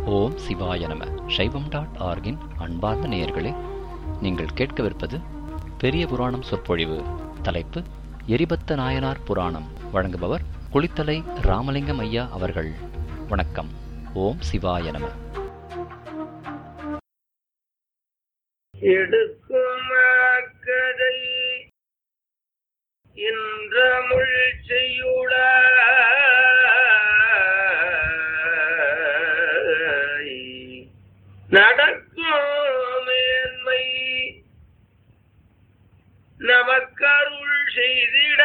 ஓம் சிவாய நம சைவம் டாட் ஆர்கின் அன்பார்ந்த நேயர்களே நீங்கள் கேட்கவிருப்பது பெரிய புராணம் சொற்பொழிவு தலைப்பு எரிபத்த நாயனார் புராணம் வழங்குபவர் குளித்தலை ராமலிங்கம் ஐயா அவர்கள் வணக்கம் ஓம் சிவாய நம எடுக்கும் கதை என்ற முள் செய்யுள நடக்கும் மேன்மை நமக்கருள் செய்திட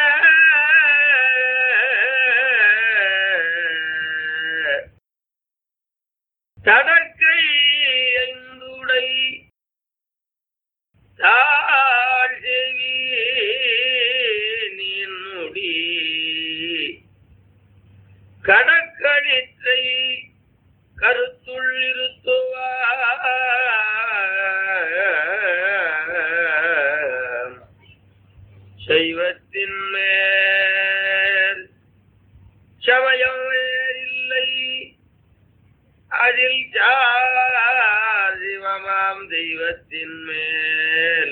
தடக்கை ஐந்துடை தாழ் செவி நின்முடி கடற்கழித்தை கருத்துள் இருத்துவார் செய்வத்தின் மேல் சமயம் இல்லை அதில் ஜார் சிவமாம் தெய்வத்தின் மேல்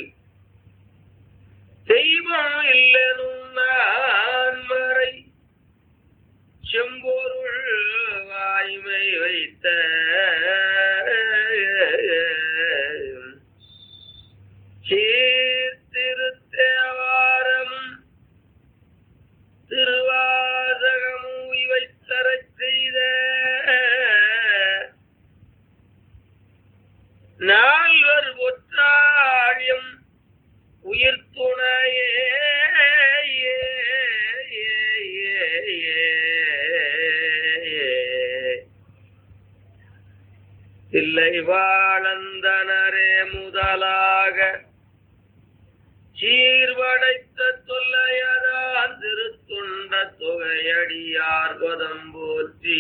தெய்வம் இல்லனும் நான் மறை செம்பொருள் வாய்மை வைத்த சீர்திருத்தேவாரம் திருவாசகமும் இவை தரச் செய்த நால்வர் ஒற்றாழியம் உயிர் துணையே இல்லை வாழந்தனரே முதலாக சீர்வடைத்த தொல்லையதான் திருத்துண்ட தொகையடியார் பதம் போற்றி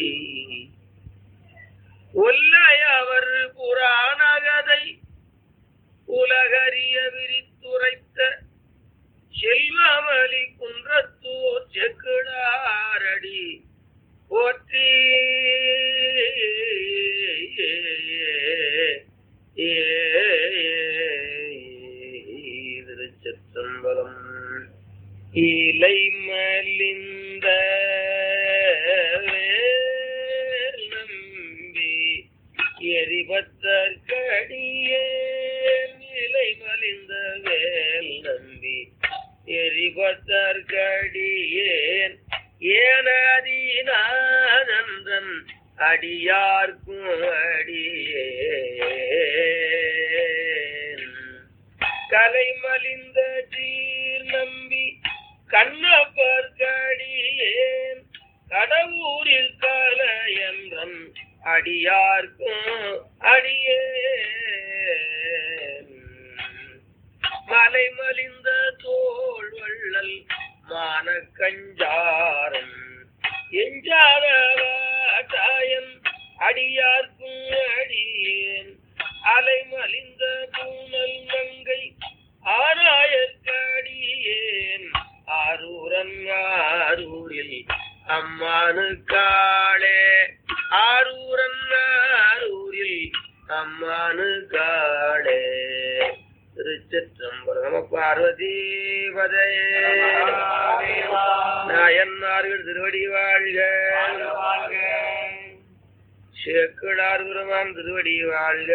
ஒல்லையவர் புராணகதை உலகறிய விரித்துரைத்த செல்வமலி குன்றத்தூர் செக்கிடாரடி போற்றி திருச்சம்பலம் இலை மலிந்த வேல் நம்பி எரிபத்தற்கடியே நிலை மலிந்த வேல் நம்பி எரிபத்தற்கடியேன் ஏனதீனானந்தன் அடியார்க்கும் அடியேன் கலை மலிந்த சீர் நம்பி கண்ணப்பர்கடியேன் கடவுரில் கலையன்றன் அடியார்க்கும் அடியேன் மலை மலிந்த தோல் வள்ளல் மான கஞ்சாரம் எஞ்சாதவாட்டாயன் அடியார்க்கும் அடியேன் அலை மலிந்த பூனல் மங்கை ஆராயற்கடியேன் ஆரூரன் ஆரூரில் அம்மானு காளே ஆரூரன் ஆரூரில் அம்மானு காளே திருச்சிற்றம்பலம் நம பார்வதி பதையே நாயன்மார்கள் திருவடி வாழ்க சேக்கடார் பெருமான் திருவடி வாழ்க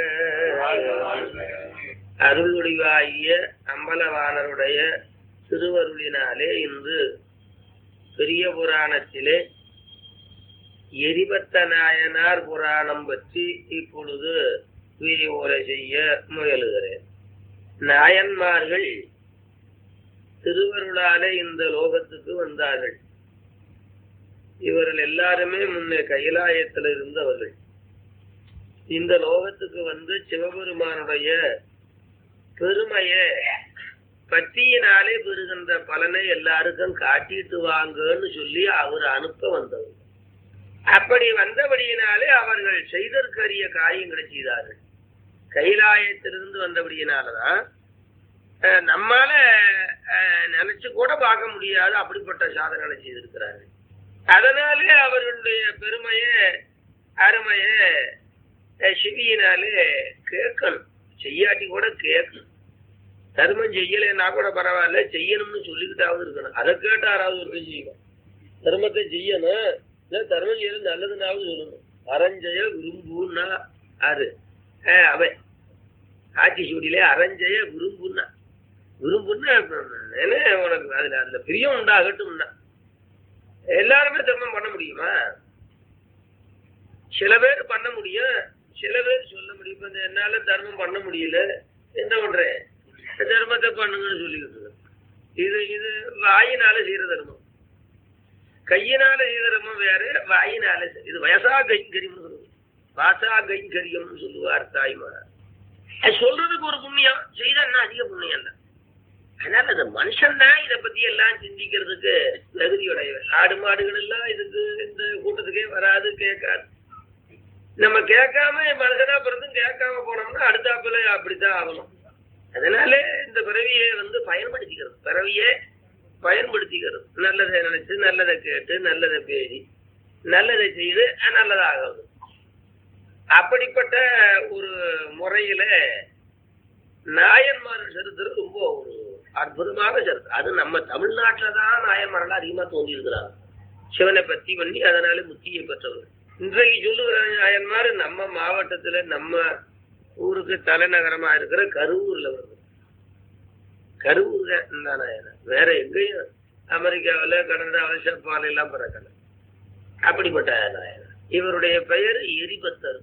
அருளுடைவாகிய அம்பலவாணருடைய திருவருளினாலே இன்று பெரிய புராணத்திலே எரிபத்த நாயனார் புராணம் பற்றி இப்பொழுது விரிவுரை செய்ய முயலுகிறேன் நாயன்மார்கள் திருவருளாலே இந்த லோகத்துக்கு வந்தார்கள் இவர்கள் எல்லாருமே முன்னே கைலாயத்தில் இருந்தவர்கள் இந்த லோகத்துக்கு வந்து சிவபெருமானுடைய பெருமைய பக்தியினாலே பெறுகின்ற பலனை எல்லாருக்கும் காட்டிட்டு வாங்கன்னு சொல்லி அவர் அனுப்ப வந்தவர் அப்படி வந்தபடியினாலே அவர்கள் செய்தற்கரிய காரியங்களை செய்தார்கள் கைலாயத்திலிருந்து வந்தபடியினாலதான் அஹ், நம்மால அஹ், நினைச்சு கூட பார்க்க முடியாத அப்படிப்பட்ட சாதனைகளை செய்திருக்கிறார்கள் அதனாலே அவர்களுடைய பெருமைய அருமைய அஹ் செவியினாலே கேட்கணும் செய்யாட்டி கூட கேட்கணும் தர்மம் செய்யலைன்னா கூட பரவாயில்ல செய்யணும்னு சொல்லிக்கிட்டாவது இருக்கணும் அதை கேட்டாராவது இருக்க செய்யணும் தர்மத்தை செய்யணும் இல்ல தர்மம் செய்யறது நல்லதுனாவது சொல்லணும் அரஞ்சய விரும்புன்னா ஆறு அஹ் அவன் ஆட்சி சூடியிலே அரஞ்சய விரும்புன்னா விரும்புன்னா என்ன உனக்கு அதுல அந்த பிரியம் உண்டாகட்டும்னா எல்லாருமே தர்மம் பண்ண முடியுமா சில பேர் பண்ண முடியும் சில பேர் சொல்ல முடியும் இப்ப இந்த என்னால தர்மம் பண்ண முடியல என்ன பண்றேன் தர்மத்தை பண்ணுங்கன்னு சொல்லிக்கிட்டு இருக்கேன். இது இது வாயினால செய்யற தர்மம் கையினால செய்யற தர்மம் வேற வாயினால செய்~ இது வயசா கைங்கரியம்னு சொல்லுவது வாசா கைங்கரியம்னு சொல்லுவார் தாய்மார் அது சொல்றதுக்கு ஒரு புண்ணியம் செய்தா அதிக புண்ணியம் தான் அதனால அந்த மனுஷன் தான் இதை பத்தி எல்லாம் சிந்திக்கிறதுக்கு தகுதியுடையவர் ஆடு மாடுகள் எல்லாம் இதுக்கு இந்த கூட்டத்துக்கே வராது கேட்காது நம்ம கேட்காம மனுஷனா பிறந்தும் கேட்காம போனோம்னா அடுத்தாப்புல அப்படித்தான் ஆகணும் அதனால இந்த பிறவியை வந்து பயன்படுத்திக்கிறது பிறவியை பயன்படுத்திக்கிறது நல்லதை நினைச்சு நல்லதை கேட்டு நல்லதை பேசி நல்லதை செய்து நல்லதாகிறது அப்படிப்பட்ட ஒரு முறையில நாயன்மார் சரித்திரம் ரொம்ப ஒரு அற்புதமான சரித்திரம் அது நம்ம தமிழ்நாட்டில தான் நாயன்மாரெல்லாம் அதிகமா தோன்றி இருக்கிறாங்க சிவனை பத்தி பண்ணி அதனால முத்தியை பெற்றவர் இன்றைக்கு சொல்லுகிற நாயன்மார் நம்ம மாவட்டத்துல நம்ம ஊருக்கு தலைநகரமா இருக்கிற கரூர்ல வருது கரூர் தான் இந்த நாயனர் வேற எங்கேயும் அமெரிக்காவில் கனடாவில் ஜப்பான் எல்லாம் பிறக்கல அப்படிப்பட்ட நாயனர் இவருடைய பெயர் எரிபத்தர்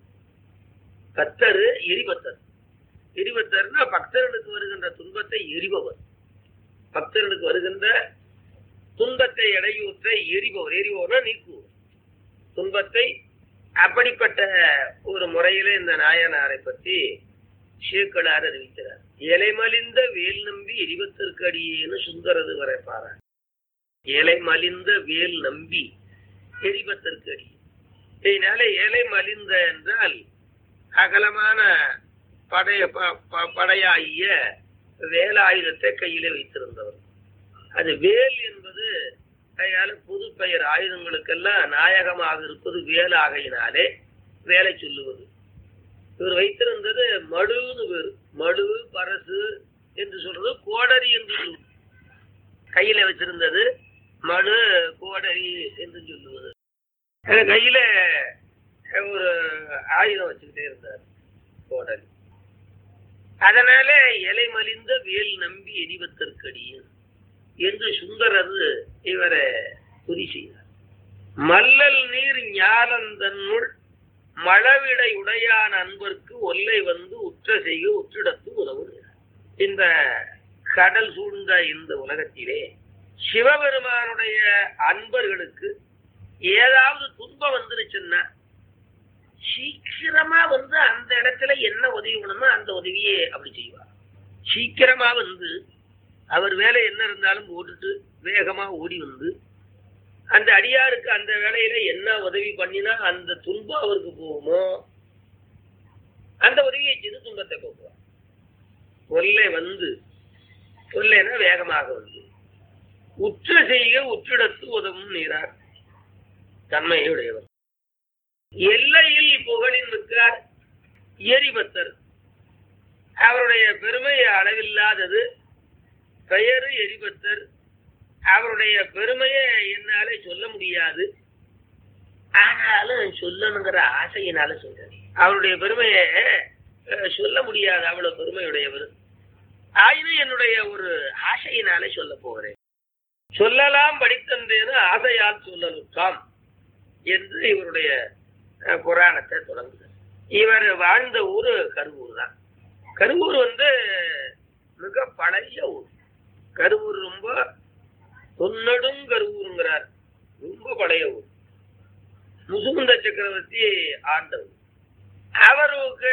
பத்தர் எரிபத்தர் எரிபத்தர்னா பக்தர்களுக்கு வருகின்ற துன்பத்தை எரிபவர் பக்தர்களுக்கு வருகின்ற துன்பத்தை இடையூற்ற எரிபவர் எரிபவர்னா நீக்குவோர் துன்பத்தை அப்படிப்பட்ட ஒரு முறையில இந்த நாயனாரை பற்றி சேக்கலார் அறிவிக்கிறார் இலைமலிந்த வேல் நம்பி எரிபத்திற்கு அடியேன்னு சுந்தரது வரைப்பாரார் இலை மலிந்த வேல் நம்பி எரிபத்திற்கு அடி இதனால இலை மலிந்த என்றால் அகலமான படைய ப- ப- படையாகிய வேலாயுதத்தை கையிலே வைத்திருந்தவர் அது வேல் என்பது கையால புது பெயர் ஆயுதங்களுக்கெல்லாம் நாயகமாக இருப்பது வேலாகையினாலே வேலை சொல்லுவது இவர் வைத்திருந்தது மடுன்னு பேரு மடு பரசு என்று சொல்றது கோடரி என்று சொல்லுவது கையில வச்சிருந்தது மடு கோடரி என்று சொல்லுவது அது கையில ஒரு ஆயுதம் வச்சுக்கிட்டே இருந்தார் கோடரி அதனால இலை மலிந்த வேல் நம்பி எரிவத்தற்கடியும் என்று சுந்தரர் இவரை துதி செய்தார் மல்லல் நீர் ஞானந்தன்னுள் மழவிடை உடையான் அன்பர்க்கு ஒல்லை வந்து உற்ற செய்க உற்றிடத்து உதவுகிறார் இந்த கடல் சூழ்ந்த இந்த உலகத்திலே சிவபெருமானுடைய அன்பர்களுக்கு ஏதாவது துன்பம் வந்துருச்சுன்னா சீக்கிரமா வந்து அந்த இடத்துல என்ன உதவி பண்ணணுமோ அந்த உதவியே அப்படி செய்வார் சீக்கிரமா வந்து அவர் வேலை என்ன இருந்தாலும் போட்டுட்டு வேகமா ஓடி வந்து அந்த அடியாருக்கு அந்த வேலையில என்ன உதவி பண்ணினா அந்த துன்பம் அவருக்கு போகுமோ அந்த உதவியை செய்து துன்பத்தை போக்குவார் கொல்லை வந்து கொல்லைனா வேகமாக வந்து உற்று செய்க உற்றிடத்து உதவும் நீரார் தன்மையுடையவர் எல்லையில் புகழின் மிக்கார் எரிபத்தர் அவருடைய பெருமை அளவில்லாதது பெயரு எரிபத்தர் அவருடைய பெருமையை என்னாலே சொல்ல முடியாது ஆனாலும் சொல்லணுங்கிற ஆசையினால சொல்றேன் அவருடைய பெருமையை அஹ், சொல்ல முடியாது அவ்வளவு பெருமையுடையவர் ஆயினும் என்னுடைய ஒரு ஆசையினாலே சொல்ல போகிறேன் சொல்லலாம் படித்தந்தேன்னு ஆசையால் சொல்லலுக்காம் என்று இவருடைய அஹ், புராணத்தை தொடங்குது இவர் வாழ்ந்த ஊரு கருவூர் தான் கருவூர் வந்து மிக பழைய ஊர் கருவூர் ரொம்ப தொன்னடும் கருவூருங்கிறார் ரொம்ப பழைய ஊர் முசுகுந்த சக்கரவர்த்தி ஆண்டவர் அவருக்கு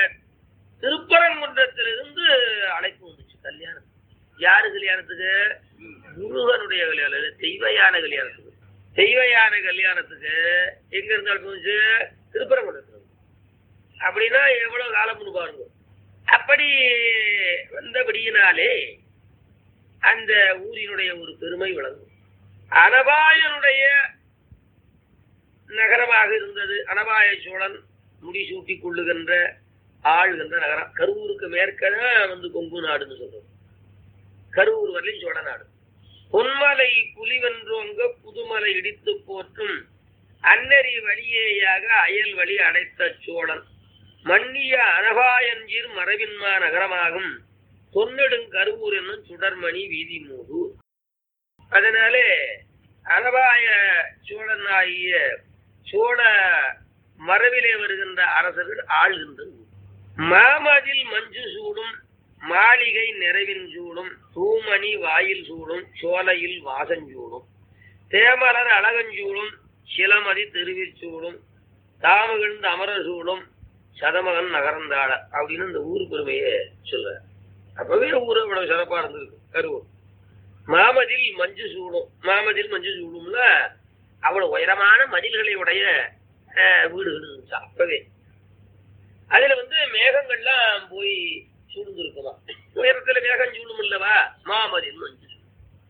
திருப்பரங்குன்றத்திலிருந்து அழைப்பு வந்துச்சு கல்யாணம் யாரு கல்யாணத்துக்கு முருகனுடைய கல்யாணம் இல்ல, தெய்வயான கல்யாணத்துக்கு தெய்வயான கல்யாணத்துக்கு எங்க இருந்து அழைப்பு வந்துச்சு திருப்பரங்குன்றத்துல இருந்து. அப்படின்னா எவ்வளவு காலம்னு பாருங்க அப்படி வந்தபடியினாலே அந்த ஊரினுடைய ஒரு பெருமை விளங்கும் அனபாயனுடைய நகரமாக இருந்தது அனபாய சோழன் முடிசூட்டி கொள்ளுகின்ற ஆள்கின்ற நகரம் கரூருக்கு மேற்கதான் வந்து கொங்கு நாடுன்னு சொல்றோம் கரூர் வரலையும் சோழ நாடு பொன்மலை புலிவென்றோங்க புதுமலை இடித்து போற்றும் அன்னரி வழியேயாக அயல் வழி அடைத்த சோழன் மன்னிய அனகாயஞ்சீர் மரபின்மா நகரமாகும் தொன்னெடுங் கருவூர் என்னும் சுடர்மணி வீதி மூது அதனாலே அனபாய சோழன் ஆகிய சோழ மரபிலே வருகின்ற அரசர்கள் ஆள்கின்ற ஊர். மாமதில் மஞ்சு சூடும் மாளிகை நிறைவின் சூடும் தூமணி வாயில் சூடும் சோலையில் வாசஞ்சூடும் தேமலர் அழகஞ்சூடும் சிலமதி தெருவிற் சூடும் தாமகிழ்ந்த அமரர் சூடும் சதமகன் நகர்ந்தாள அப்படின்னு இந்த ஊர் பெருமையை சொல்ற அப்பவே ஊர் இவ்வளவு சிறப்பா இருந்திருக்கு கருவூர் மாமதில் மஞ்சு சூடும் மாமதில் மஞ்சு சூடும்ல அவ்வளவு உயரமான மதில்களை உடைய அஹ், வீடுகள் இருந்துச்சு அப்பவே அதுல வந்து மேகங்கள்லாம் போய் சூழ்ந்திருக்குமா உயரத்துல மேகம் சூடும் இல்லவா மாமதில் மஞ்சு சூடும்.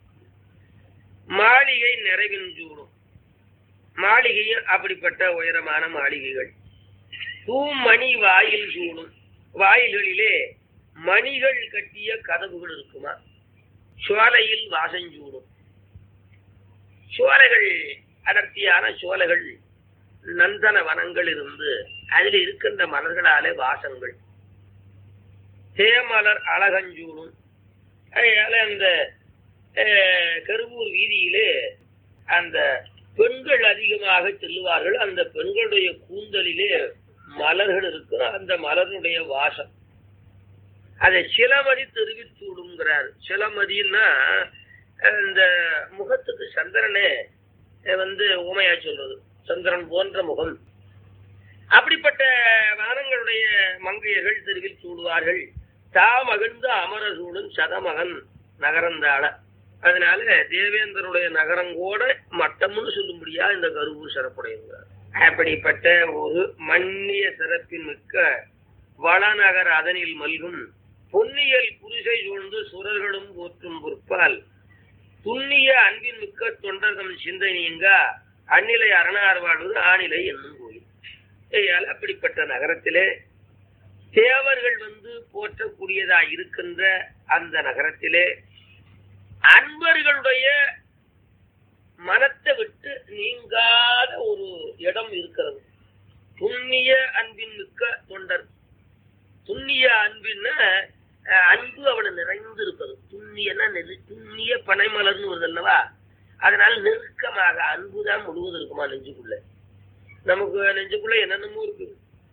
மாளிகை நிறைவின் சூடும் மாளிகையும் அப்படிப்பட்ட உயரமான மாளிகைகள் தூமணி வாயில் சூடும் வாயில்களிலே மணிகள் கட்டிய கதவுகள் இருக்குமா சோலையில் வாசஞ்சூடும் சோலைகள் அடர்த்தியான சோலைகள் நந்தன வனங்கள் இருந்து அதில் இருக்கின்ற மலர்களாலே வாசங்கள் தேமலர் அழகஞ்சூடும் அதனால அந்த அஹ், கருவூர் வீதியிலே அந்த பெண்கள் அதிகமாக செல்லுவார்கள் அந்த பெண்களுடைய கூந்தலிலே மலர்கள் இருக்கும் அந்த மலருடைய வாசம் அதை சிலமதி தெரிவித்து விடுங்கிறார் சிலமதின்னா அஹ், இந்த முகத்துக்கு சந்திரனே அஹ், வந்து ஊமையா சொல்றது சந்திரன் போன்ற முகம் அப்படிப்பட்ட வானங்களுடைய மங்கையர்கள் தெருவில் சூடுவார்கள் தா மகிழ்ந்த அமர சூடும் சதமகன் நகரந்தாள அதனால தேவேந்திரனுடைய நகரங்கோட மட்டம்னு சொல்லும்படியா இந்த கருவூர் சிறப்புடையவங்க அப்படிப்பட்ட ஒரு மன்னிய சிறப்பின் மிக்க வளநகர் அதனில் மல்கும் பொன்னியல் புரிசை சூழ்ந்து சுரர்களும் போற்றும் பொற்பால் துண்ணிய அன்பின் மிக்க தொண்டர்தம் சிந்தை நீங்க அந்நிலை அரணார் வாழ்வது ஆணிலை என்னும் கோயில் ஆகையால் அப்படிப்பட்ட நகரத்திலே தேவர்கள் வந்து போற்றக்கூடியதா இருக்கின்ற அந்த நகரத்திலே அன்பர்களுடைய மனத்தை விட்டு நீங்காத ஒரு இடம் இருக்கிறது துண்ணிய அன்பின் மிக்க தொண்டர் துண்ணிய அன்பின்னா அஹ், அன்பு அவனை நிறைந்து இருப்பது துண்ணியன்னா நெரு- துண்ணிய பனைமலர்னு வருது அல்லவா அதனால நெருக்கமாக அன்புதான் முழுவதும் இருக்குமா நெஞ்சுக்குள்ள நமக்கு நெஞ்சுக்குள்ள என்னென்னமோ இருக்கு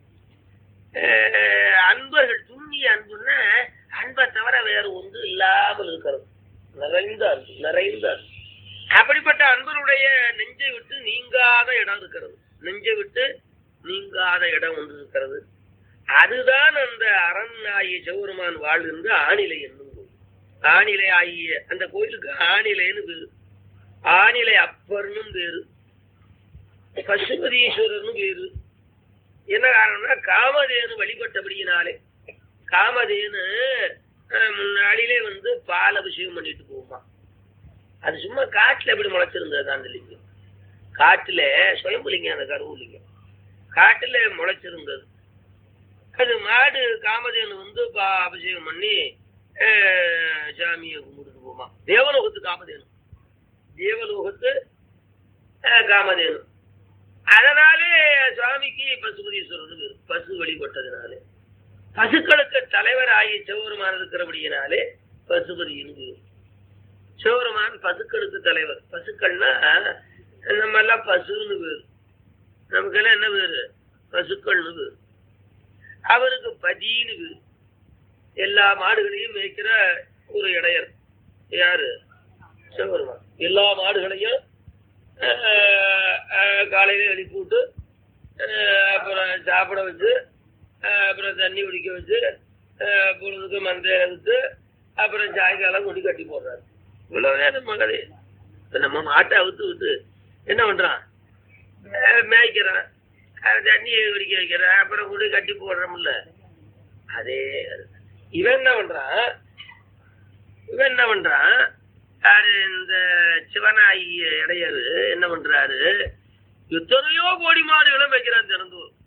அஹ், அன்பர்கள் துண்ணிய அன்புன்னா அன்பை தவிர வேற ஒன்று இல்லாமல் இருக்கிறது நிறைந்த அன்பு நிறைந்த அன்பு அப்படிப்பட்ட அன்பருடைய நெஞ்சை விட்டு நீங்காத இடம் இருக்கிறது நெஞ்சை விட்டு நீங்காத இடம் ஒன்று இருக்கிறது அதுதான் அந்த அரண் ஆகிய சிவபெருமான் வாழ்கின்ற ஆணிலை என்னும் கோயில் ஆணிலை ஆகிய அந்த கோயிலுக்கு ஆணிலைன்னு பேரு ஆணிலை அப்பர்னும் பேரு பசுபதீஸ்வரர்னு பேரு என்ன காரணம்னா காமதேனு வழிபட்டபடியினாலே காமதேனு அஹ், முன்னாடியிலே வந்து பால் அபிஷேகம் பண்ணிட்டு போகுமா அது சும்மா காட்டுல எப்படி முளைச்சிருந்தது அந்த லிங்கம் காட்டுல சுயம்புலிங்கம் அந்த கருவுலிங்கம் காட்டுல முளைச்சிருந்தது அது மாடு காமதேனு வந்து பா- அபிஷேகம் பண்ணி அஹ், சாமியை கும்பிட்டுட்டு போமா தேவலோகத்து காமதேனு தேவலோகத்து அஹ், காமதேனு அதனாலே சுவாமிக்கு பசுபதீஸ்வரர் பேரு. பசு வழிபட்டதுனாலே பசுக்களுக்கு தலைவர் ஆகிய சிவபெருமான் இருக்கிறபடியினாலே பசுபதியின் பேரு. சிவபெருமான் பசுக்களுக்கு தலைவர் பசுக்கள்னா நம்ம எல்லாம் பசுன்னு பேரு நமக்கெல்லாம் என்ன பேரு பசுக்கள்னு பேரு அவருக்கு பதின்னு பேரு எல்லா மாடுகளையும் மேய்க்கிற ஒரு இடையர் யாரு சிவபெருமான் எல்லா மாடுகளையும் ஆஹ், ஆஹ், காலையில எழுப்பி விட்டு ஆஹ், அப்புறம் சாப்பிட வச்சு ஆஹ், அப்புறம் தண்ணி குடிக்க வச்சு ஆஹ், பொழுதுக்கு மந்தைய எடுத்து அப்புறம் சாயங்காலம் கொண்டு கட்டி போடுறாரு இவ்வளவுதான் நம்ம கதை இப்ப நம்ம மாட்டை அவுத்து விட்டு என்ன பண்றான் ஆஹ், மேய்க்கிறான் ஆஹ், தண்ணியை குடிக்க வைக்கிறான் அப்புறம் கொண்டு கட்டி போடுறோம்ல அதே இவன் என்ன பண்றான் இவன் என்ன பண்றான் யாரு இந்த சிவனாகிய இடையரு என்ன பண்றாரு எத்தனையோ கோடி மாடுகளும் வைக்கிறான் திறந்து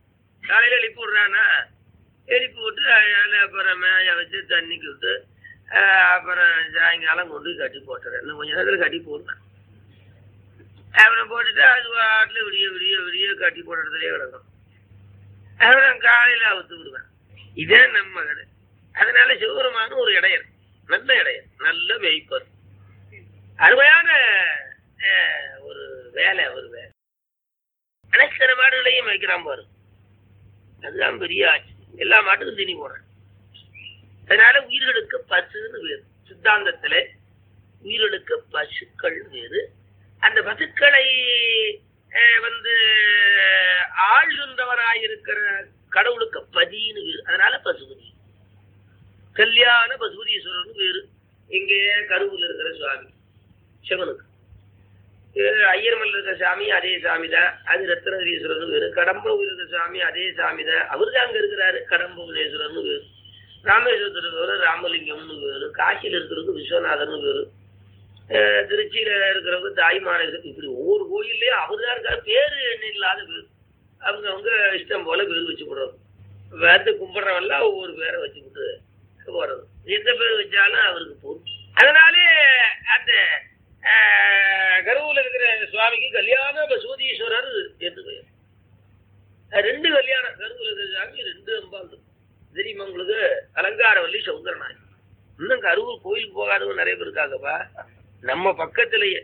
காலையில எழுப்பி விடுறானா எழுப்பி விட்டு அதில் அப்புறம் மேய வச்சு தண்ணிக்கு விட்டு அஹ், அப்புறம் சாயங்காலம் கொண்டு போய் கட்டி போட்டுறேன் இன்னும் கொஞ்ச நேரத்தில் கட்டி போடுவேன் அப்புறம் போட்டுட்டு அது வாட்டில் விடிய விடிய விடிய கட்டி போடுறதுலேயே கிடக்கும் அப்புறம் காலையில் அவுத்து விடுவேன் இதே நம்ம கடை அதனால சிவபெருமான ஒரு இடையர் நல்ல இடையர் நல்ல மேய்ப்பர் அருமையான அஹ், ஒரு வேலை ஒரு வேலை அனைத்து மாடுகளையும் வைக்கிறான் பாரு அதுதான் பெரிய ஆட்சி எல்லா மாட்டுக்கும் தீனி போடுறேன் அதனால உயிர்களுக்கு பசுன்னு வேறு சித்தாந்தத்துல உயிர்களுக்கு பசுக்கள் வேறு அந்த பசுக்களை அஹ், வந்து ஆள்கின்றவராயிருக்கிற கடவுளுக்கு பதின்னு வேறு அதனால பசுபதி கல்யாண பசுபதீஸ்வரர்னு வேறு இங்கே கருவில் இருக்கிற சுவாமி சிவனுக்கு இது ஐயர்மல்ல இருக்கிற சாமி அதே சாமி தான் அது ரத்னகிரீஸ்வரர்னு வேறு கடம்பூர் இருக்கிற சாமி அதே சாமி தான் அவரு தான் அங்க இருக்கிறாரு கடம்பூர்ணேஸ்வரர்னு வேறு ராமேஸ்வரத்தில் வேறு ராமலிங்கம்னு வேறு காசியில் இருக்கிறது விஸ்வநாதர்னு வேறு அஹ் திருச்சியில இருக்கிறவங்க தாய்மானேஸ்வரர் இப்படி ஒவ்வொரு கோயில்லையும் அவர் தான் இருக்காரு பேரு என்ன இல்லாத பேர் அவங்க அவங்க இஷ்டம் போல பேர் வச்சு விடுறோம் வேத்து கும்பிட்றவெல்லாம் ஒவ்வொரு பேரை வச்சுக்கிட்டு போறது எந்த பேர் வச்சாலும் அவருக்கு போதும் அதனாலே அந்த ஆஹ், கருவூர்ல இருக்கிற சுவாமிக்கு கல்யாண பசுவதீஸ்வரர் என்று பெயர் அஹ், ரெண்டு கல்யாணம் கருவூர்ல இருக்கிற சுவாமி ரெண்டு அம்பாள் இருக்கு. தெரியுமா உங்களுக்கு அலங்காரவல்லி சௌந்தரநாயகி இன்னும் கருவூர் கோயிலுக்கு போகாதவங்க நிறைய பேர் இருக்காங்கப்பா நம்ம பக்கத்திலேயே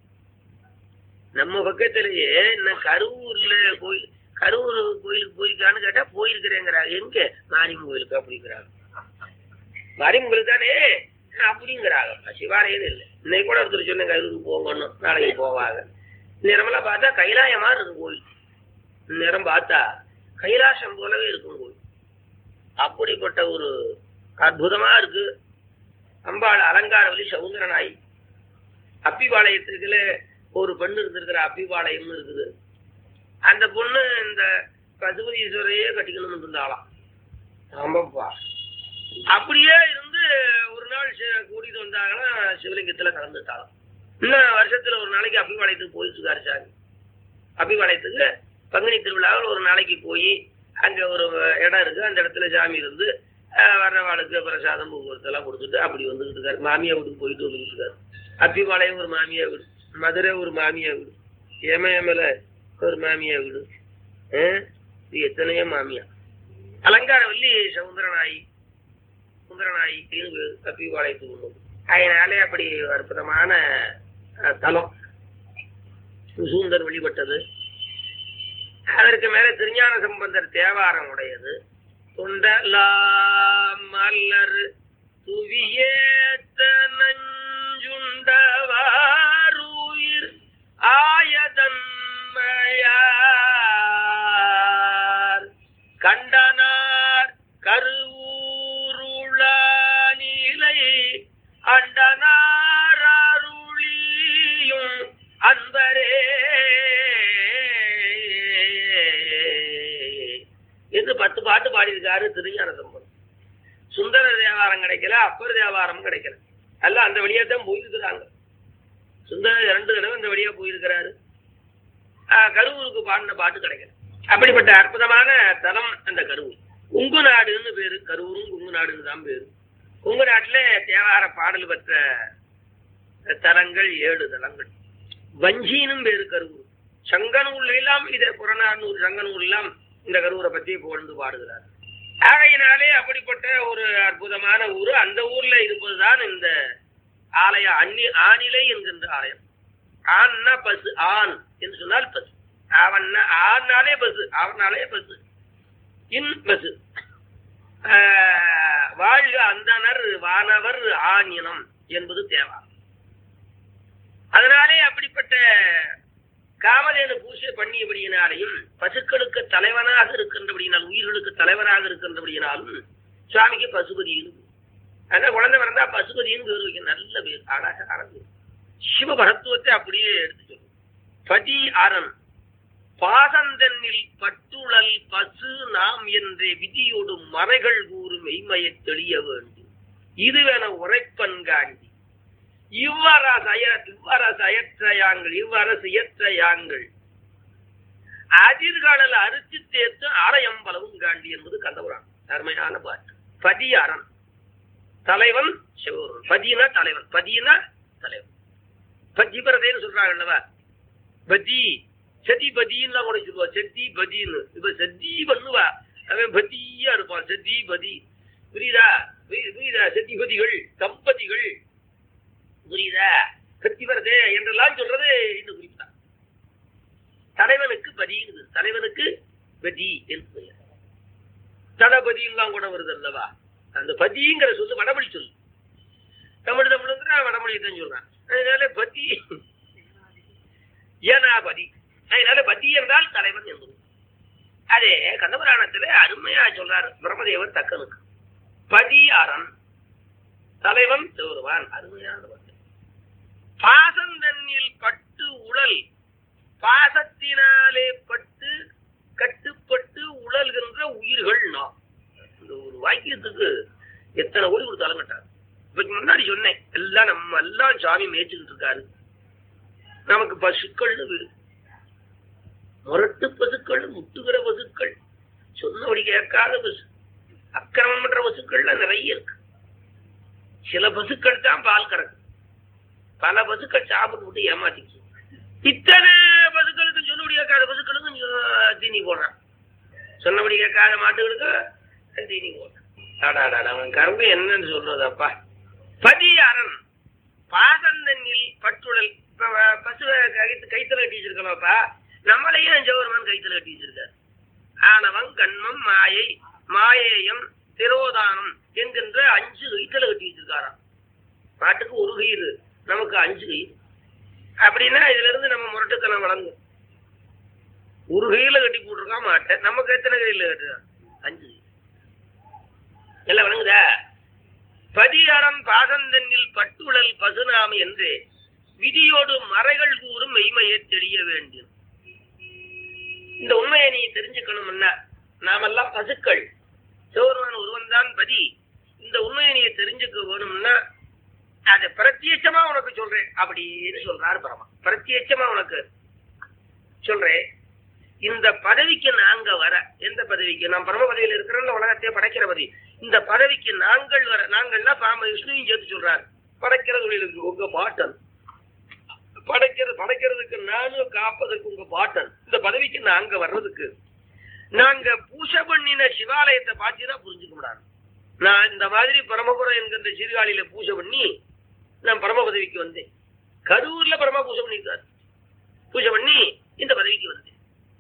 நம்ம பக்கத்திலேயே இன்னும் கருவூர்ல கோயில் கருவூர் கோயிலுக்கு போயிருக்கான்னு கேட்டா போயிருக்கிறேங்கிறாங்க எங்க மாரியம்மன் கோயிலுக்கு அப்படிங்கிறாங்க மாரியம்மன் கோயிலுக்கு தானே அப்படிங்கிறாங்க சிவாலயம் இல்லை இன்னைக்கு கூட ஒருத்தர் சொன்ன கருவூருக்கு போகணும் நாளைக்கு போவாங்க நேரமெல்லாம் பார்த்தா கைலாயமா இருக்கும் கோயில் நேரம் பார்த்தா கைலாசம் போலவே இருக்கும் கோயில் அப்படிப்பட்ட ஒரு அற்புதமா இருக்கு அம்பாள் அலங்காரவலி சவுந்தரநாய் அப்பிபாளையத்துக்குள்ள ஒரு பெண்ணு இருந்திருக்கிற அப்பிபாளையம்னு இருக்குது அந்த பொண்ணு இந்த பசுபதீஸ்வரையே கட்டிக்கணும்னு இருந்தாளாம் ஆமாப்பா அப்படியே இருந்து ஒரு நாள் சி- கூட்டிட்டு வந்தாங்கன்னா சிவலிங்கத்துல கலந்துட்டாளாம் இன்னும் வருஷத்துல ஒரு நாளைக்கு அப்பிபாளையத்துக்கு போயிட்டு இருக்காரு சாமி அப்பிபாளையத்துக்கு பங்குனி திருவிழாவில் ஒரு நாளைக்கு போய் அங்க ஒரு இடம் இருக்கு அந்த இடத்துல சாமி இருந்து அஹ், வர்றவாளுக்கு பிரசாதம் போக்குவரத்து எல்லாம் கொடுத்துட்டு அப்படி வந்துகிட்டு இருக்காரு மாமியா வீட்டுக்கு போயிட்டு வந்துகிட்டு இருக்காரு அப்பிபாளையம் ஒரு மாமியா வீடு மதுரை ஒரு மாமியா வீடு ஏமயமல ஒரு மாமியா வீடு அஹ், இது எத்தனையோ மாமியா அலங்காரவல்லி சவுந்தரநாயி சுந்தரநாயி அப்பிபாளையத்துக்கு ஒண்ணு அதனாலே அப்படி ஒரு அற்புதமான அஹ், தலம் சுந்தர் வழிபட்டது அதற்கு மேல திருஞான சம்பந்தர் தேவாரம் உடையது தொண்டலாம் மலர் துவியேத்த நஞ்சுண்டவாருயிர் ஆயதன்மையார் கண்டனார் கருவூருள நிலை அண்டனார் அருளியும் அன்பரே என்று பத்து பாட்டு பாடியிருக்காரு திருஞான சம்பந்தம் சுந்தர தேவாரம் கிடைக்கல அப்பர் தேவாரம் கிடைக்கல எல்லாம் அந்த வழியா தான் போயிருக்கிறாங்க சுந்தரர் இரண்டு தடவை அந்த வழியா போயிருக்கிறாரு ஆஹ் கருவூருக்கு பாடின பாட்டு கிடைக்கல அப்படிப்பட்ட அற்புதமான தலம் அந்த கருவூர் குங்கு நாடுன்னு பேரு கருவூரும் குங்கு நாடுன்னு தான் பேரு குங்கு நாட்டுல தேவார பாடல் பெற்ற தலங்கள் ஏழு தலங்கள் வஞ்சினும் பேரு கருவூர் சங்கனூர்ல எல்லாம் இதே புறநானூர் சங்கனூர் எல்லாம் இந்த கருவூரை பத்தி புகழ்ந்து பாடுகிறார் ஆகையினாலே அப்படிப்பட்ட ஒரு அற்புதமான ஊர் அந்த ஊர்ல இருப்பதுதான் இந்த ஆலயம் அன்னி ஆனிலை என்கின்ற ஆலயம் ஆன்னா பசு ஆண் என்று சொன்னால் பசு அவன் ஆனாலே பசு அவனாலே பசு இன் பசு ஆஹ், வாழ்க அந்தனர் வானவர் ஆணினம் என்பது தேவா அதனாலே அப்படிப்பட்ட காமதேனு பூஜை பண்ணியபடியினாலையும் பசுக்களுக்கு தலைவனாக இருக்கின்றபடியினால் உயிர்களுக்கு தலைவனாக இருக்கின்றபடியினாலும் சுவாமிக்கு பசுபதியின் அதான் குழந்தை பிறந்தா பசுபதியின் பேர் வைக்க நல்ல பேர் அழகான பேர் சிவபரத்துவத்தை அப்படியே எடுத்து சொல்லும் பதி அரண் பாசந்தன்னில் பட்டுழல் பசு நாம் என்றே விதியோடு மறைகள் கூறும் மெய்மையத் தெளிய வேண்டும் இதுவென உரைப்பன் காண்டி இவ்வாறா சய இவ்வாறா செயற்ற யாங்கள் இவ்வாறு செயற்ற யாங்கள் அதிர்காலல் அரிசி தேர்த்து ஆலயம் பலவும் காண்டி என்பது கந்தபுராணம் அருமையான பாட்டு பதி அரண் தலைவன் சிவபெருமன் பதினா தலைவன் பதினா தலைவன் பஜிபரதேன்னு சொல்றாங்க அல்லவா பதி சதி பதின்னு கூட சொல்லுவா சத்தி பதின்னு இப்ப சத்தி பண்ணுவா அவன் பத்தியா இருப்பான் சத்தி பதி புரியுதா புரி- புரியுதா சத்திபதிகள் தம்பதிகள் புரியுதா சத்திவரதே என்றெல்லாம் சொல்றது இந்த குறிப்பு தான் தலைவனுக்கு பதிங்கிறது தலைவனுக்கு பதி என்று பெயர் தளபதியெல்லாம் கூட வருது அல்லவா அந்த பதிங்கிற சொல்லு வடமொழி சொல்லு தமிழ் தமிழ்ங்கிற வடமொழி தான் சொல்றான் அதனால பதி ஏனாபதி அதனால பதி என்றால் தலைவன் என்பது அதே கந்தபுராணத்துல அருமையா சொல்றாரு பிரம்மதேவர் தக்கனுக்கு பதி அரண் தலைவன் சிவருவான் அருமையான வார்த்தை. பாசந்தன்னில் பட்டு உழல் பாசத்தினாலே பட்டு கட்டுப்பட்டு உழல்கின்ற உயிர்கள் நாம் இந்த ஒரு வாக்கியத்துக்கு எத்தனை கோடி கொடுத்தாலும் கட்டாது இப்ப முன்னாடி சொன்னேன் எல்லாம் நம்ம எல்லாம் சாமி மேய்ச்சிக்கிட்டு இருக்காரு நமக்கு பசுக்கள் வீடு முரட்டு பசுக்கள் முட்டுகிற பசுக்கள் சொன்னபடி கேட்காத பசு அக்கிரமம் பண்ற பசுக்கள்ல நிறைய இருக்கு சில பசுக்கள் தான் பால் கறக்கு பல பசுக்கள் சாப்பிட்டு விட்டு ஏமாத்திச்சு இத்தனை பசுக்களுக்கு சொன்னபடி கேட்காத பசுக்களுக்கும் அஹ், தீனி போடுறான் சொன்னபடி கேட்காத மாட்டுகளுக்கு தீனி போடுறான் அடாடாடா, அவன் கரும்பு என்னன்னு சொல்றதப்பா பதி அரண் பாசந்தன்னில் பற்றுடல் இப்ப வ- பசுவை கைத்து கைத்துல கட்டி வச்சிருக்கலாம்ப்பா நம்மளையும் ஜெவர்மன் கைத்துல கட்டி வச்சிருக்காரு ஆணவம் கண்மம் மாயை மாயேயம் திரோதானம் என்கின்ற அஞ்சு கைத்துல கட்டி வச்சிருக்காராம் பாட்டுக்கு ஒரு கயிறு நமக்கு அஞ்சு கயிறு அப்படின்னா இதுல இருந்து நம்ம முரட்டுத்தனம் வழங்கும் ஒரு கையில கட்டி போட்டிருக்கான் மாட்டேன் நமக்கு எத்தனை கையில கட்டுறான் அஞ்சு கயிறு. எல்லாம் வழங்குதா பதியாரம் பாசந்தன்னில் பட்டுழல் பசுநாம என்று விதியோடு மறைகள் கூறும் மெய்மையை தெரிய வேண்டும் இந்த உண்மையை நீ தெரிஞ்சுக்கணும்னா நாமெல்லாம் பசுக்கள் சிவருமான் ஒருவன் தான் பதி இந்த உண்மையை நீ தெரிஞ்சுக்க வேணும்னா அதை பிரத்யட்சமா உனக்கு சொல்றேன் அப்படின்னு சொல்றாரு பரமா பிரத்யட்சமா உனக்கு சொல்றேன் இந்த பதவிக்கு நாங்க வர எந்த பதவிக்கு நான் பரம பதவியில் இருக்கிறோம்ல உலகத்தையே படைக்கிற பதவி இந்த பதவிக்கு நாங்கள் வர நாங்கள்னா பாம விஷ்ணுவையும் சேர்த்து சொல்றாரு படைக்கிற தொழிலுக்கு உங்க பாட்டன் படைக்கிறது படைக்கிறதுக்கு நானும் காப்பதற்கு உங்க பாட்டன் இந்த பதவிக்கு நாங்க வர்றதுக்கு நாங்க பூஜை பண்ணின சிவாலயத்தை பார்த்துதான் புரிஞ்சுக்க முடியாது நான் இந்த மாதிரி பரமபுரம் என்கின்ற சீர்காழியில பூஜை பண்ணி நான் பரம பதவிக்கு வந்தேன் கரூர்ல பரம பூஜை பண்ணியிருக்காரு பூஜை பண்ணி இந்த பதவிக்கு வந்தேன்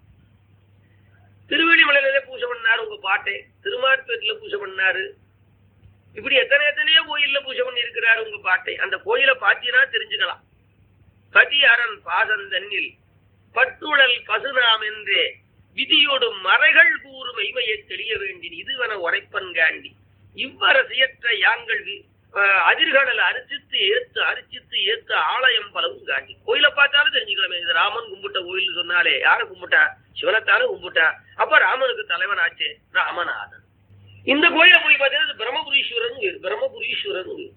திருவெளிமலையில பூஜை பண்ணாரு உங்க பாட்டை திருமார்பேட்டில பூஜை பண்ணாரு இப்படி எத்தனை எத்தனையோ கோயில்ல பூஜை பண்ணி இருக்கிறாரு உங்க பாட்டை அந்த கோயிலை பார்த்தீங்கன்னா தெரிஞ்சுக்கலாம் பதியரன் பாதந்தன்னில் பட்டுழல் பசுநாம் என்றே விதியோடு மறைகள் கூறும் மெய்மையை தெரிய வேண்டின் இதுவென உரைப்பன் காண்டி இவ்வரசியற்ற யாங்கள் வி- அஹ் அதிர்கடல் அரிசித்து ஏத்து அரிசித்து ஏத்து ஆலயம் பலவும் காண்டி கோயிலை பார்த்தாலும் தெரிஞ்சுக்கலாமே இது ராமன் கும்பிட்ட கோயில் சொன்னாலே யாரை கும்பிட்டா சிவனத்தானே கும்பிட்டா அப்ப ராமனுக்கு தலைவன் ஆச்சே ராமநாதன் இந்த கோயிலை போய் பார்த்தீங்கன்னா இது பிரம்மபுரீஸ்வரன் வேறு பிரம்மபுரீஸ்வரன் வேறு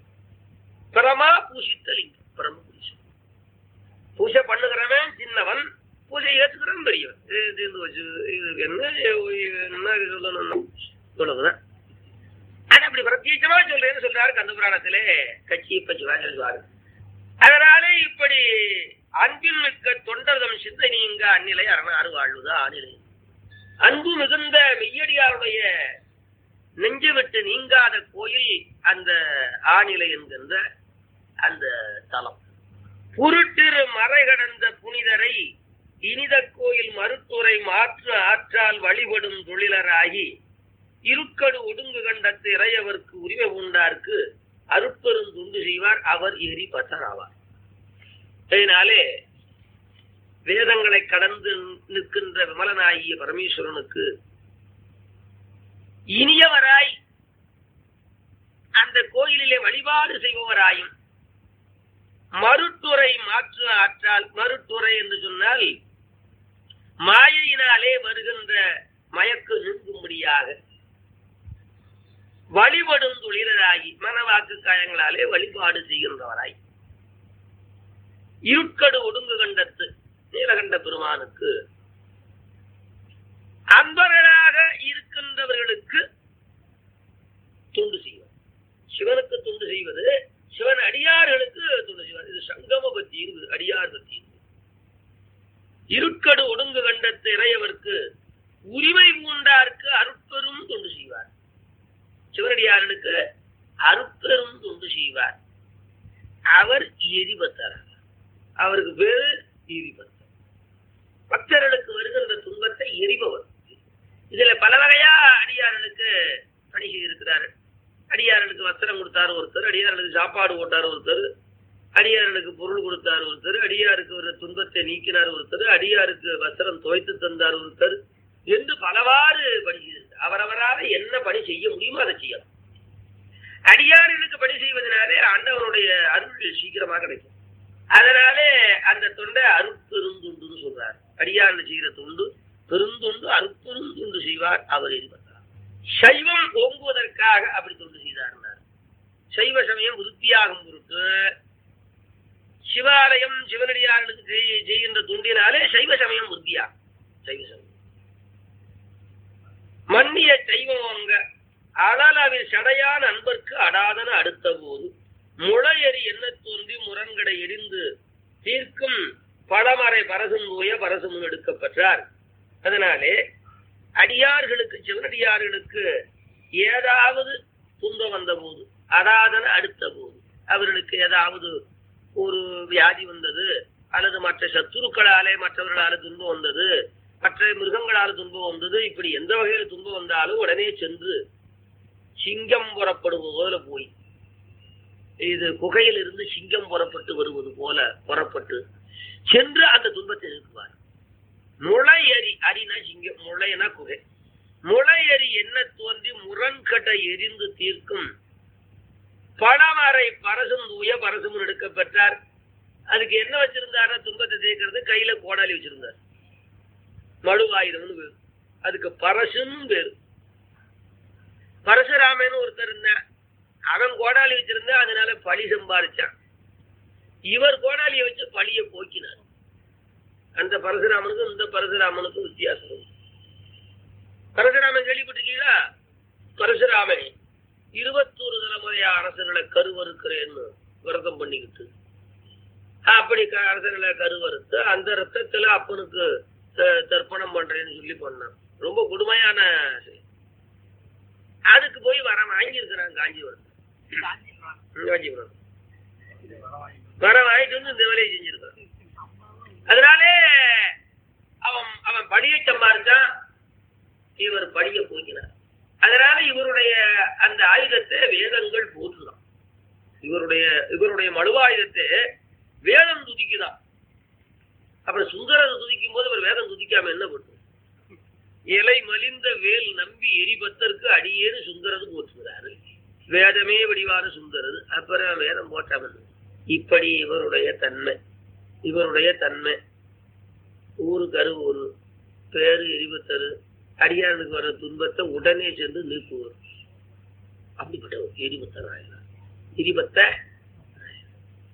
பிரமா பூஷித்த லிங்கம் பிரம்மபுரீஸ்வரன் பூஜை பண்ணுகிறவன் சின்னவன் பூஜை ஏற்றுக்கிறவன் பெரியவன் இது தீர்ந்து வச்சு இதுக்கு என்ன என்ன சொல்லணும் இவ்வளவுதான் அது அப்படி பிரத்யேகமா சொல்றேன்னு சொல்றாரு கந்தபுராணத்திலே கட்சி இப்ப சொல்லுவாரு அதனால இப்படி அன்பின் மிக்க தொண்டர்தம் சித்த நீங்க அந்நிலை அரணாறு வாழ்வுதா ஆநிலை அன்பு மிகுந்த மெய்யடியாருடைய நெஞ்சு விட்டு நீங்காத கோயில் அந்த ஆநிலை என்கின்ற அந்த தலம் புருட்டிரு மறை கடந்த புனிதரை இனித கோயில் மருத்துவரை மாற்று ஆற்றால் வழிபடும் தொழிலராகி இருக்கடு ஒடுங்கு கண்டத்து இறையவர்க்கு உரிமை உண்டார்க்கு அருட்பெரும் துண்டு செய்வார் அவர் எரி பத்தராவார் அதனாலே வேதங்களை கடந்து நிற்கின்ற விமலனாகிய பரமேஸ்வரனுக்கு இனியவராய் அந்த கோயிலிலே வழிபாடு செய்பவராயும் மருத்துறை மாற்று ஆற்றால் மருத்துறை என்று சொன்னால் மாயையினாலே வருகின்ற மயக்கு நீங்கும்படியாக வழிபடும் தொழிலராகி மனவாக்கு காயங்களாலே வழிபாடு செய்கின்றவராய் இருட்கடு ஒடுங்கு கண்டத்து நீலகண்ட பெருமானுக்கு அன்பர்களாக இருக்கின்றவர்களுக்கு தொண்டு செய்வார் சிவனுக்கு தொண்டு செய்வது சிவன் அடியார்களுக்கு தொண்டு செய்வார் இது சங்கம பத்தி இருக்குது அடியார் பத்தி இருக்குது இருட்கடு ஒடுங்கு கண்டத்து இறையவர்க்கு உரிமை பூண்டார்க்கு அருட்பெரும் தொண்டு செய்வார் சிவனடியார்களுக்கு அருட்பெரும் தொண்டு செய்வார் அவர் எரிபத்தர் அவருக்கு பேரு எரிபத்தர் பக்தர்களுக்கு வருகின்ற துன்பத்தை எரிபவர் இதுல பல வகையா அடியார்களுக்கு பணி செய்திருக்கிறார்கள் அடியார்களுக்கு வஸ்திரம் கொடுத்தாரு ஒருத்தர் அடியார்களுக்கு சாப்பாடு போட்டார் ஒருத்தர் அடியார்களுக்கு பொருள் கொடுத்தார் ஒருத்தர் அடியாருக்கு ஒரு துன்பத்தை நீக்கினார் ஒருத்தர் அடியாருக்கு வஸ்திரம் துவைத்து தந்தார் ஒருத்தர் என்று பலவாறு பணி செய்திருக்கிறார் அவரவரால் என்ன பணி செய்ய முடியுமோ அதை செய்யலாம் அடியார்களுக்கு பணி செய்வதனாலே ஆண்டவனுடைய அருள் சீக்கிரமா கிடைக்கும் அதனாலே அந்த தொண்டை அருட்பெருந்துண்டுன்னு சொல்றார் அடியார்கள் செய்கிற தொண்டு பெருந்தொண்டு அருட்பெருந்துண்டு செய்வார் அவர் எரிபத்தார் சைவம் ஓங்குவதற்காக அப்படி தொண்டு செய்தார் சைவ சமயம் விருத்தியாகும் பொருட்டு சிவாலயம் சிவனடியார்களுக்கு செய்- செய்கின்ற தொண்டினாலே சைவ சமயம் விருத்தியாகும் சைவ சமயம் மன்னிய சைவம் அங்க அழலாவில் சடையான் அன்பர்க்கு அடாதன அடுத்த போது முளையறி என்ன தோன்றி முரண்கடை எரிந்து தீர்க்கும் பழமறை பரசும் தூய பரசும் எடுக்கப்பெற்றார் அதனாலே அடியார்களுக்கு சிவனடியார்களுக்கு ஏதாவது துன்பம் வந்த போது அடாதன அடுத்த போது அவர்களுக்கு ஏதாவது ஒரு வியாதி வந்தது அல்லது மற்ற சத்துருக்களாலே மற்றவர்களால துன்பம் வந்தது மற்ற மிருகங்களால துன்பம் வந்தது இப்படி எந்த வகையில துன்பம் வந்தாலும் உடனே சென்று சிங்கம் புறப்படுவது போல போய் இது குகையில் இருந்து சிங்கம் புறப்பட்டு வருவது போல புறப்பட்டு சென்று அந்த துன்பத்தை இருக்குவார் முளையரி அரினா சிங்கம் முளைனா குகை முளையரி என்ன தோன்றி முரண்கட்டை எரிந்து தீர்க்கும் பழமறை பரசும் தூய பரசும் எடுக்க பெற்றார் அதுக்கு என்ன வச்சிருந்தாரா துன்பத்தை தீர்க்கிறது கையில கோடாலி வச்சிருந்தார் மழுவாயிரம்னு பேரு அதுக்கு பரசுன்னு பேரு பரசுராமன் ஒருத்தர் இருந்தான் அவன் கோடாலி வச்சிருந்தா அதனால பழி சம்பாதிச்சான் இவர் கோடாலியை வச்சு பழிய போக்கினார் அந்த பரசுராமனுக்கும் இந்த பரசுராமனுக்கும் வித்தியாசம் உண்டு. பரசுராமன் கேள்விப்பட்டிருக்கீங்களா பரசுராமன் இருபத்தோரு தலைமுறையா அரசர்களை கருவறுக்கிறேன்னு விரதம் பண்ணிக்கிட்டு அப்படி க- அரசர்களை கருவறுத்து அந்த ரத்தத்துல அப்பனுக்கு த- தர்ப்பணம் பண்றேன்னு சொல்லி பண்ணான் ரொம்ப கொடுமையான செயல். அதுக்கு போய் வர வாங்கியிருக்கிறான் காஞ்சிபுரம் காஞ்சிபுரம் வர வாங்கிட்டு வந்து இந்த வேலையை செஞ்சிருக்கான் அதனாலே அவன் அவன் படியை சம்பாரிச்சான் இவர் படிய போக்கினார் அதனால இவருடைய அந்த ஆயுதத்தை வேதங்கள் போற்றுதான் இவருடைய இவருடைய மழுவாயுதத்தை வேதம் துதிக்குதான் அப்புறம் சுந்தரர் துதிக்கும் போது அவர் வேதம் துதிக்காம என்ன பண்ணும் இலை மலிந்த வேல் நம்பி எரிபத்தற்கு அடியேறு சுந்தரது போற்றுகிறாரு வேதமே வடிவான சுந்தரது அப்புறம் வேதம் போட்டாமல் இப்படி இவருடைய தன்மை இவருடைய தன்மை ஊரு கரு ஊரு பேரு எரிபத்தரு அடியாருக்கு வர துன்பத்தை உடனே சென்று நீக்குவார் அப்படிப்பட்ட ஒரு எரிபத்தர் ஆயினார் எரிபத்தை